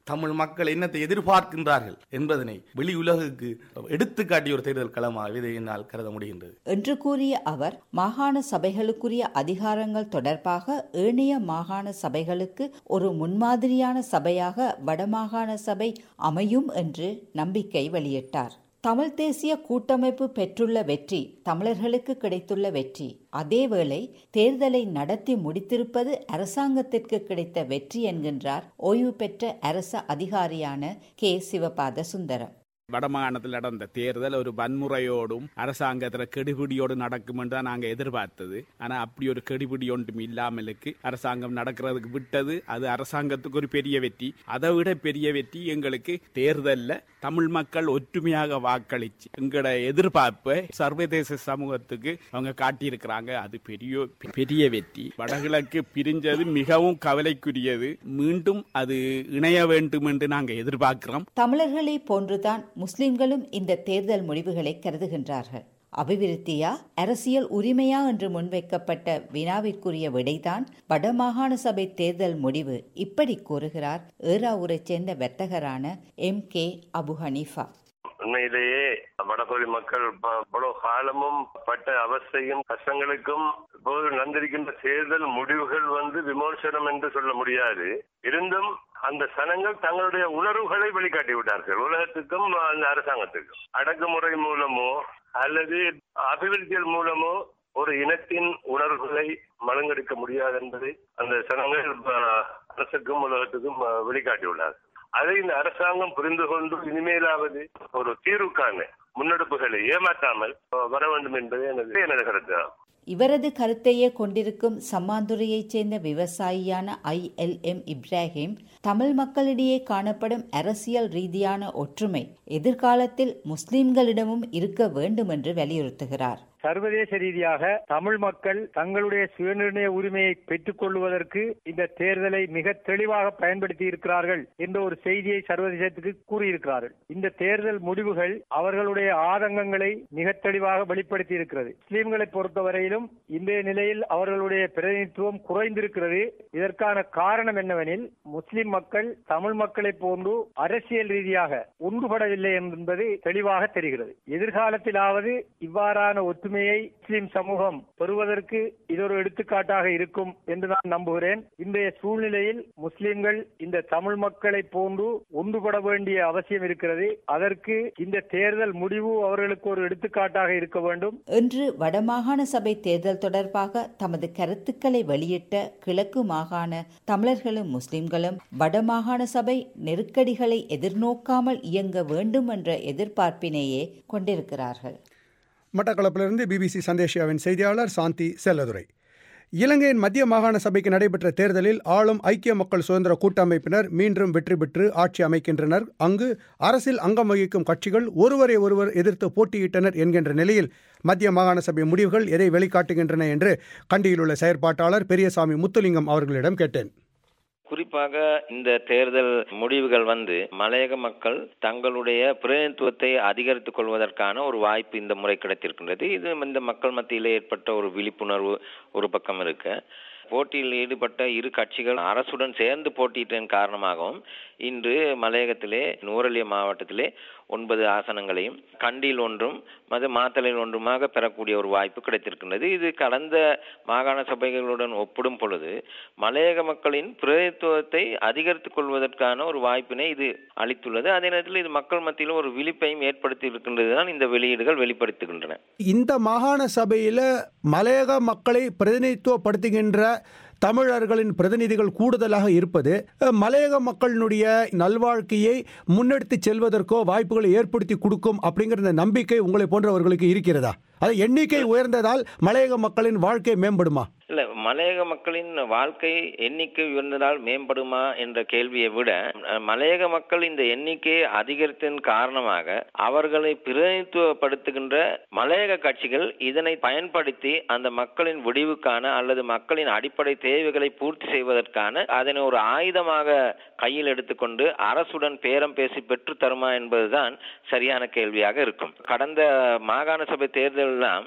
தமிழ் மக்கள் என்னத்தை எதிர்பார்க்கின்றார்கள் என்பதனை வெளி உலகுக்கு எடுத்துக்காட்டிய ஒரு தேர்தல் களமாக இதை என்னால் கருத முடிகின்றது என்று கூறிய அவர் மாகாண சபைகளுக்குரிய அதிகாரங்கள் தொடர்பாக ஏனைய மாகாண சபைகளுக்கு ஒரு முன்மாதிரியான சபையாக வடமாகாண சபை அமையும் என்று நம்பிக்கை வெளியிட்டார் தமிழ் தேசிய கூட்டமைப்பு பெற்றுள்ள வெற்றி தமிழர்களுக்கு கிடைத்துள்ள வெற்றி அதேவேளை தேர்தலை நடத்தி முடித்திருப்பது அரசாங்கத்திற்கு கிடைத்த வெற்றி என்கின்றார் ஓய்வு பெற்ற அரச அதிகாரியான கே சிவபாத சுந்தரம் வடமாகாணத்தில் நடந்த தேர்தல் ஒரு வன்முறையோடும் அரசாங்கத்தில் கெடுபிடியோடு நடக்கும் என்று தான் நாங்கள் எதிர்பார்த்தது ஆனால் அப்படி ஒரு கெடுபிடி ஒன்றும் இல்லாமலுக்கு அரசாங்கம் நடக்கிறதுக்கு விட்டது அது அரசாங்கத்துக்கு ஒரு பெரிய வெற்றி அதை விட பெரிய வெற்றி எங்களுக்கு தேர்தலில் தமிழ் மக்கள் ஒற்றுமையாக வாக்களிச்சு எங்களோட எதிர்பார்ப்பை சர்வதேச சமூகத்துக்கு அவங்க காட்டியிருக்கிறாங்க அது பெரிய பெரிய வெற்றி வடகிழக்கு பிரிஞ்சது மிகவும் கவலைக்குரியது மீண்டும் அது இணைய வேண்டும் என்று நாங்கள் எதிர்பார்க்கிறோம் தமிழர்களை போன்றுதான் முஸ்லிம்களும் இந்த தேர்தல் முடிவுகளை கருதுகின்றார்கள் அபிவிருத்தியா அரசியல் உரிமையா என்று முன்வைக்கப்பட்ட வினாவிற்குரிய விடைதான் வடமாகாண சபை தேர்தல் முடிவு இப்படி கூறுகிறார் ஏராவூரைச் சேர்ந்த வர்த்தகரான எம் கே அபு ஹனீஃபா உண்மையிலேயே வடபகுதி மக்கள் இவ்வளவு காலமும் பட்ட அவஸ்தையும் கஷ்டங்களுக்கும் இப்போது நடந்திருக்கின்ற தேர்தல் முடிவுகள் வந்து விமர்சனம் என்று சொல்ல முடியாது இருந்தும் அந்த சனங்கள் தங்களுடைய உணர்வுகளை வெளிக்காட்டி விட்டார்கள் உலகத்துக்கும் அந்த அரசாங்கத்துக்கும் அடக்குமுறை மூலமோ அல்லது அபிவிருத்திகள் மூலமோ ஒரு இனத்தின் உணர்வுகளை மலங்கெடுக்க முடியாது என்பதை அந்த சனங்கள் அரசுக்கும் உலகத்துக்கும் வெளிக்காட்டியுள்ளார்கள் அதை இந்த அரசாங்கம் புரிந்து கொண்டு இனிமேலாவது ஒரு தீர்வுக்கான முன்னெடுப்புகளை ஏமாற்றாமல் வர வேண்டும் என்பதே எனது எனது கருத்து இவரது கருத்தையே கொண்டிருக்கும் சம்மாந்துறையைச் சேர்ந்த விவசாயியான I L M Ibrahim Tamil மக்களிடையே காணப்படும் அரசியல் ரீதியான ஒற்றுமை எதிர்காலத்தில் முஸ்லிம்களிடமும் இருக்க வேண்டும் என்று வலியுறுத்துகிறார் சர்வதேச ரீதியாக தமிழ் மக்கள் தங்களுடைய சுயநிர்ணய உரிமையை பெற்றுக் கொள்வதற்கு இந்த தேர்தலை மிக தெளிவாக பயன்படுத்தி இருக்கிறார்கள் என்ற ஒரு செய்தியை சர்வதேசத்துக்கு கூறியிருக்கிறார்கள் இந்த தேர்தல் முடிவுகள் அவர்களுடைய ஆதங்கங்களை மிக தெளிவாக வெளிப்படுத்தி இருக்கிறது முஸ்லீம்களை பொறுத்தவரையிலும் இன்றைய நிலையில் அவர்களுடைய பிரதிநிதித்துவம் குறைந்திருக்கிறது இதற்கான காரணம் என்னவெனில் முஸ்லிம் மக்கள் தமிழ் மக்களை போன்று அரசியல் ரீதியாக ஒன்றுபடவில்லை என்பது தெளிவாக தெரிகிறது எதிர்காலத்திலாவது இவ்வாறான ஒற்று ஒற்றுமையை முஸ்லிம் சமூகம் பெறுவதற்கு இது ஒரு எடுத்துக்காட்டாக இருக்கும் என்று நான் நம்புகிறேன் இன்றைய சூழ்நிலையில் முஸ்லிம்கள் இந்த தமிழ் மக்களை போன்று ஒன்றுபட வேண்டிய அவசியம் இருக்கிறது அதற்கு இந்த தேர்தல் முடிவு அவர்களுக்கு ஒரு எடுத்துக்காட்டாக இருக்க வேண்டும் இன்று வடமாகாண சபை தேர்தல் தொடர்பாக தமது கருத்துக்களை வெளியிட்ட கிழக்கு மாகாண தமிழர்களும் முஸ்லிம்களும் வடமாகாண சபை நெருக்கடிகளை எதிர்நோக்காமல் இயங்க வேண்டும் என்ற எதிர்பார்ப்பினையே கொண்டிருக்கிறார்கள் மட்டக்களப்பிலிருந்து பிபிசி சந்தேஷியாவின் செய்தியாளர் சாந்தி செல்லதுரை இலங்கையின் மத்திய மாகாண சபைக்கு நடைபெற்ற தேர்தலில் ஆளும் ஐக்கிய மக்கள் சுதந்திர கூட்டமைப்பினர் மீண்டும் வெற்றி பெற்று ஆட்சி அமைக்கின்றனர் அங்கு அரசில் அங்கம் வகிக்கும் கட்சிகள் ஒருவரை ஒருவர் எதிர்த்து போட்டியிட்டனர் என்கின்ற நிலையில் மத்திய மாகாண சபை முடிவுகள் எதை வெளிக்காட்டுகின்றன என்று கண்டியில் உள்ள செயற்பாட்டாளர் பெரியசாமி முத்துலிங்கம் அவர்களிடம் கேட்டேன் குறிப்பாக இந்த தேர்தல் முடிவுகள் வந்து மலையக மக்கள் தங்களுடைய பிரதிநிதித்துவத்தை அதிகரித்துக் கொள்வதற்கான ஒரு வாய்ப்பு இந்த முறை கிடைத்திருக்கின்றது இது இந்த மக்கள் மத்தியிலே ஏற்பட்ட ஒரு விழிப்புணர்வு ஒரு பக்கம் இருக்கு போட்டியில் ஈடுபட்ட இரு கட்சிகள் அரசுடன் சேர்ந்து போட்டியிட்டதன் காரணமாகவும் இன்று மலையகத்திலே நூரலிய மாவட்டத்திலே ஒன்பது ஆசனங்களையும் கண்டியில் ஒன்றும் மது மாத்தலையில் ஒன்றுமாக பெறக்கூடிய ஒரு வாய்ப்பு கிடைத்திருக்கின்றது இது கடந்த மாகாண சபைகளுடன் ஒப்பிடும் பொழுது மலையக மக்களின் பிரதித்துவத்தை அதிகரித்துக் கொள்வதற்கான ஒரு வாய்ப்பினை இது அளித்துள்ளது அதே நேரத்தில் இது மக்கள் மத்தியில் ஒரு விழிப்பையும் ஏற்படுத்தி இருக்கின்றது தான் இந்த வெளியீடுகள் வெளிப்படுத்துகின்றன இந்த மாகாண சபையில் மலையக மக்களை பிரதிநிதித்துவப்படுத்துகின்ற தமிழர்களின் பிரதிநிதிகள் கூடுதலாக இருப்பது மலையக மக்களினுடைய நல்வாழ்க்கையை முன்னெடுத்து செல்வதற்கோ வாய்ப்புகளை ஏற்படுத்தி கொடுக்கும் அப்படிங்கிற நம்பிக்கை உங்களை போன்றவர்களுக்கு இருக்கிறதா அது எண்ணிக்கை உயர்ந்ததால் மலையக மக்களின் வாழ்க்கை மேம்படுமா இல்ல மலையக மக்களின் வாழ்க்கை எண்ணிக்கை உயர்ந்ததால் மேம்படுமா என்ற கேள்வியை விட மலையக மக்கள் இந்த எண்ணிக்கையை அதிகரித்ததன் காரணமாக அவர்களை பிரதிநிதித்துவப்படுத்துகின்ற மலையக கட்சிகள் இதனை பயன்படுத்தி அந்த மக்களின் விடிவுக்கான அல்லது மக்களின் அடிப்படை தேவைகளை பூர்த்தி செய்வதற்கான அதனை ஒரு ஆயுதமாக கையில் எடுத்துக்கொண்டு அரசுடன் பேரம் பேசி பெற்று தருமா என்பதுதான் சரியான கேள்வியாக இருக்கும் கடந்த மாகாண சபை தேர்தலெல்லாம்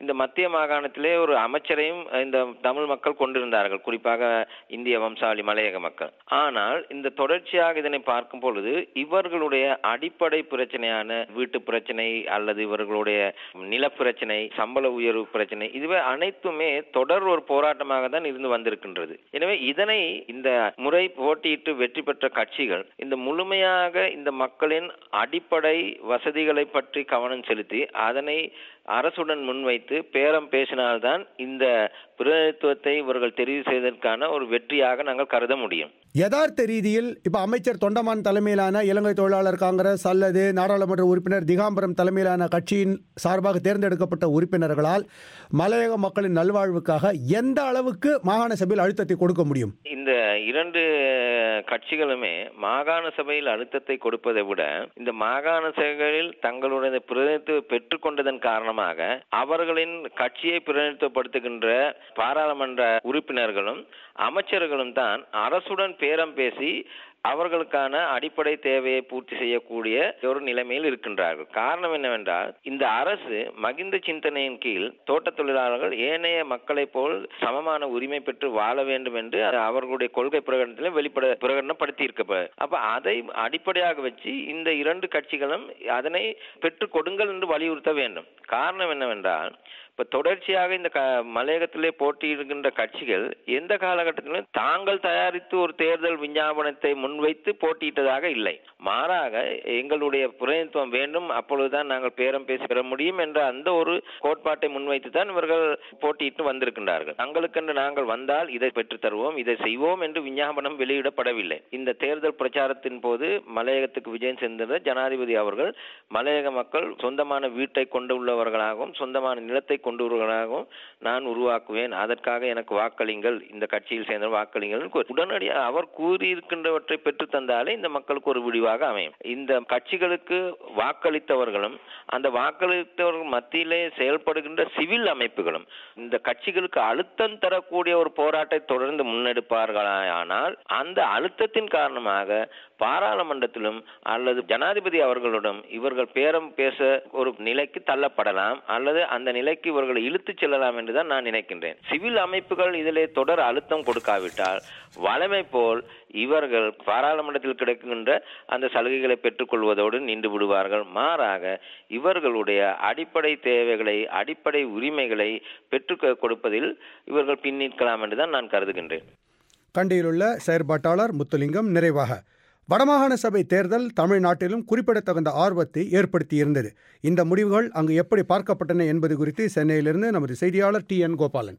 இந்த மத்திய மாகாணத்திலே ஒரு அமைச்சரையும் இந்த தமிழ் மக்கள் கொண்டிருந்தார்கள் குறிப்பாக இந்திய வம்சாவளி மலையக மக்கள் ஆனால் இந்த தொடர்ச்சியாக இதனை பார்க்கும் பொழுது இவர்களுடைய அடிப்படை பிரச்சனையான வீட்டு பிரச்சனை அல்லது இவர்களுடைய நில பிரச்சனை சம்பள உயர்வு பிரச்சனை இதுவே அனைத்துமே தொடர் ஒரு போராட்டமாக தான் இருந்து வந்திருக்கின்றது எனவே இதனை இந்த முறை போட்டியிட்டு வெற்றி பெற்ற கட்சிகள் இந்த முழுமையாக இந்த மக்களின் அடிப்படை வசதிகளை பற்றி கவனம் செலுத்தி அதனை அரசுடன் முன்வைத்து பேரம் பேசினால்தான் இந்த பிரதிநிதித்துவத்தை இவர்கள் தெரிவு செய்வதற்கான ஒரு வெற்றியாக நாங்கள் கருத முடியும் யதார்த்த ரீதியில் இப்ப அமைச்சர் தொண்டமான் தலைமையிலான இலங்கை தொழிலாளர் காங்கிரஸ் அல்லது நாடாளுமன்ற உறுப்பினர் திகாம்பரம் தலைமையிலான கட்சியின் சார்பாக தேர்ந்தெடுக்கப்பட்ட உறுப்பினர்களால் மலையக மக்களின் நல்வாழ்வுக்காக எந்த அளவுக்கு மாகாண சபையில் அழுத்தத்தை கொடுக்க முடியும் இந்த இரண்டு கட்சிகளுமே மாகாண சபையில் அழுத்தத்தை கொடுப்பதை விட இந்த மாகாண சபைகளில் தங்களுடைய பிரதிநிதித்துவம் பெற்றுக்கொண்டதன் காரணமாக அவர்களின் கட்சியை பிரதிநிதித்துவப்படுத்துகின்ற பாராளுமன்ற உறுப்பினர்களும் அமைச்சர்களும் தான் அரசுடன் பேரம் பேசி அவர்களுக்கான அடிப்படை தேவையை பூர்த்தி செய்யக்கூடிய ஒரு நிலைமையில் இருக்கின்றார்கள் காரணம் என்னவென்றால் இந்த அரசு மகிந்த சிந்தனையின் கீழ் தோட்ட தொழிலாளர்கள் ஏனைய மக்களைப் போல் சமமான உரிமை பெற்று வாழ வேண்டும் என்று அவர்களுடைய கொள்கை பிரகடனத்தில் வெளிப்பட பிரகடனப்படுத்தி இருக்க அப்ப அதை அடிப்படையாக வச்சு இந்த இரண்டு கட்சிகளும் அதனை பெற்றுக் கொடுங்கள் என்று வலியுறுத்த வேண்டும் காரணம் என்னவென்றால் இப்ப தொடர்ச்சியாக இந்த மலையகத்திலே போட்டியிடுகின்ற கட்சிகள் எந்த காலகட்டத்திலும் தாங்கள் தயாரித்து ஒரு தேர்தல் விஞ்ஞாபனத்தை முன்வைத்து போட்டியிட்டதாக இல்லை மாறாக எங்களுடைய பிரதிநிதித்துவம் வேண்டும் அப்பொழுதுதான் நாங்கள் பேரம் பேசி பெற முடியும் என்ற அந்த ஒரு கோட்பாட்டை முன்வைத்து தான் இவர்கள் போட்டியிட்டு வந்திருக்கின்றார்கள் தங்களுக்கென்று நாங்கள் வந்தால் இதை பெற்றுத் தருவோம் இதை செய்வோம் என்று விஞ்ஞாபனம் வெளியிடப்படவில்லை இந்த தேர்தல் பிரச்சாரத்தின் போது மலையகத்துக்கு விஜயம் சென்ற ஜனாதிபதி அவர்கள் மலையக மக்கள் சொந்தமான வீட்டை கொண்டு உள்ளவர்களாகவும் சொந்தமான நிலத்தை கொண்டவர்களாகவும் நான் உருவாக்குவேன் அதற்காக எனக்கு வாக்களிங்கள் இந்த கட்சியில் சேர்ந்த வாக்களிங்கள் உடனடியாக அவர் கூறியிருக்கின்றவற்றை பெற்று தந்தாலே இந்த மக்களுக்கு ஒரு விடிவாக அமையும் இந்த கட்சிகளுக்கு வாக்களித்தவர்களும் அந்த வாக்களித்தவர்கள் மத்தியிலே செயல்படுகின்ற சிவில் அமைப்புகளும் இந்த கட்சிகளுக்கு அழுத்தம் தரக்கூடிய ஒரு போராட்டத்தை தொடர்ந்து முன்னெடுப்பார்களானால் அந்த அழுத்தத்தின் காரணமாக பாராளுமன்றத்திலும் அல்லது ஜனாதிபதி அவர்களிடம் இவர்கள் பேரம் பேச ஒரு நிலைக்கு தள்ளப்படலாம் அல்லது அந்த நிலைக்கு இவர்களை இழுத்துச் செல்லலாம் என்றுதான் நான் நினைக்கின்றேன் சிவில் அமைப்புகள் இதிலே தொடர் அழுத்தம் கொடுக்காவிட்டால் வளமை போல் இவர்கள் பாராளுமன்றத்தில் கிடைக்கின்ற அந்த சலுகைகளை பெற்றுக்கொள்வதோடு நின்று விடுவார்கள் மாறாக இவர்களுடைய அடிப்படை தேவைகளை அடிப்படை உரிமைகளை பெற்றுக் கொடுப்பதில் இவர்கள் பின்னிற்கலாம் என்றுதான் நான் கருதுகின்றேன் கண்டியிலுள்ள செயற்பாட்டாளர் முத்துலிங்கம் நிறைவாக வடமாகாண சபை தேர்தல் தமிழ்நாட்டிலும் குறிப்பிடத்தகுந்த ஆர்வத்தை ஏற்படுத்தியிருந்தது இந்த முடிவுகள் அங்கு எப்படி பார்க்கப்பட்டன என்பது குறித்து சென்னையிலிருந்து நமது செய்தியாளர் டி என் கோபாலன்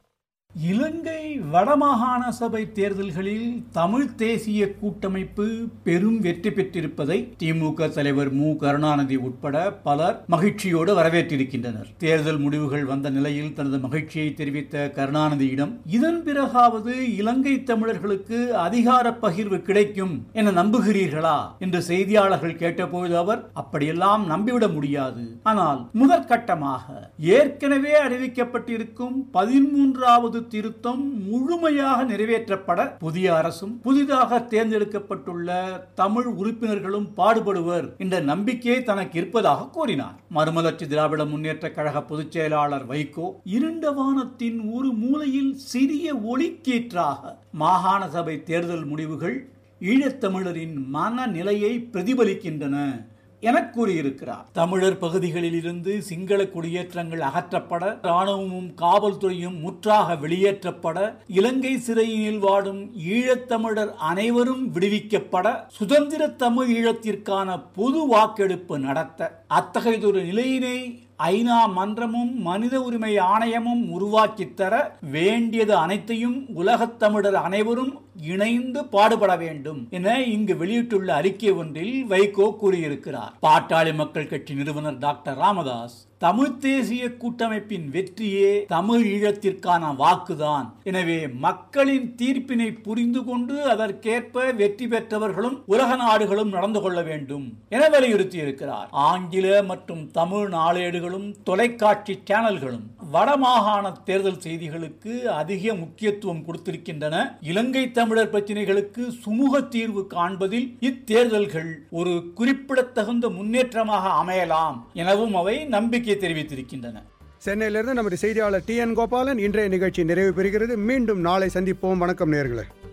இலங்கை வடமாகாண சபை தேர்தல்களில் தமிழ் தேசிய கூட்டமைப்பு பெரும் வெற்றி பெற்றிருப்பதை திமுக தலைவர் மு கருணாநிதி உட்பட பலர் மகிழ்ச்சியோடு வரவேற்றிருக்கின்றனர் தேர்தல் முடிவுகள் வந்த நிலையில் தனது மகிழ்ச்சியை தெரிவித்த கருணாநிதியிடம் இதன் பிறகாவது இலங்கை தமிழர்களுக்கு அதிகார பகிர்வு கிடைக்கும் என நம்புகிறீர்களா என்று செய்தியாளர்கள் கேட்டபோது அவர் அப்படியெல்லாம் நம்பிவிட முடியாது ஆனால் முதற்கட்டமாக ஏற்கனவே அறிவிக்கப்பட்டிருக்கும் பதிமூன்றாவது திருத்தம் முழுமையாக நிறைவேற்றப்பட புதிய அரசும் புதிதாக தேர்ந்தெடுக்கப்பட்டுள்ள தமிழ் உறுப்பினர்களும் பாடுபடுவர் என்ற நம்பிக்கை தனக்கு இருப்பதாக கூறினார் மறுமலர்ச்சி திராவிட முன்னேற்ற கழக பொதுச் செயலாளர் வைகோ இருண்ட வானத்தின் ஒரு மூலையில் சிறிய ஒளிக்கீற்றாக மாகாண சபை தேர்தல் முடிவுகள் ஈழத்தமிழரின் மனநிலையை பிரதிபலிக்கின்றன என கூறியிருக்கிறார் தமிழர் பகுதிகளில் இருந்து சிங்கள குடியேற்றங்கள் அகற்றப்பட ராணுவமும் காவல்துறையும் முற்றாக வெளியேற்றப்பட இலங்கை சிறையினில் வாடும் ஈழத்தமிழர் அனைவரும் விடுவிக்கப்பட சுதந்திர தமிழ் ஈழத்திற்கான பொது வாக்கெடுப்பு நடத்த அத்தகையதொரு நிலையினை ஐநா மன்றமும் மனித உரிமை ஆணையமும் உருவாக்கித் தர வேண்டியது அனைத்தையும் உலகத் தமிழர் அனைவரும் இணைந்து பாடுபட வேண்டும் என இங்கு வெளியிட்டுள்ள அறிக்கை ஒன்றில் வைகோ கூறியிருக்கிறார் பாட்டாளி மக்கள் கட்சி நிறுவனர் டாக்டர் ராமதாஸ் தமிழ் தேசிய கூட்டமைப்பின் வெற்றியே தமிழ் ஈழத்திற்கான வாக்குதான் எனவே மக்களின் தீர்ப்பினை புரிந்து கொண்டு அதற்கேற்ப வெற்றி பெற்றவர்களும் உலக நாடுகளும் நடந்து கொள்ள வேண்டும் என வலியுறுத்தி இருக்கிறார் ஆங்கில மற்றும் தமிழ் நாளேடுகளும் தொலைக்காட்சி சேனல்களும் வடமாகாண தேர்தல் செய்திகளுக்கு அதிக முக்கியத்துவம் கொடுத்திருக்கின்றன இலங்கை தமிழர் பிரச்சனைகளுக்கு சுமூக தீர்வு காண்பதில் இத்தேர்தல்கள் ஒரு குறிப்பிடத்தகுந்த முன்னேற்றமாக அமையலாம் எனவும் அவை நம்பிக்கை தெரிவித்திருக்கின்றன சென்னையிலிருந்து நமது செய்தியாளர் டி என் கோபாலன் இன்றைய நிகழ்ச்சி நிறைவு பெறுகிறது மீண்டும் நாளை சந்திப்போம் வணக்கம் நேர்களே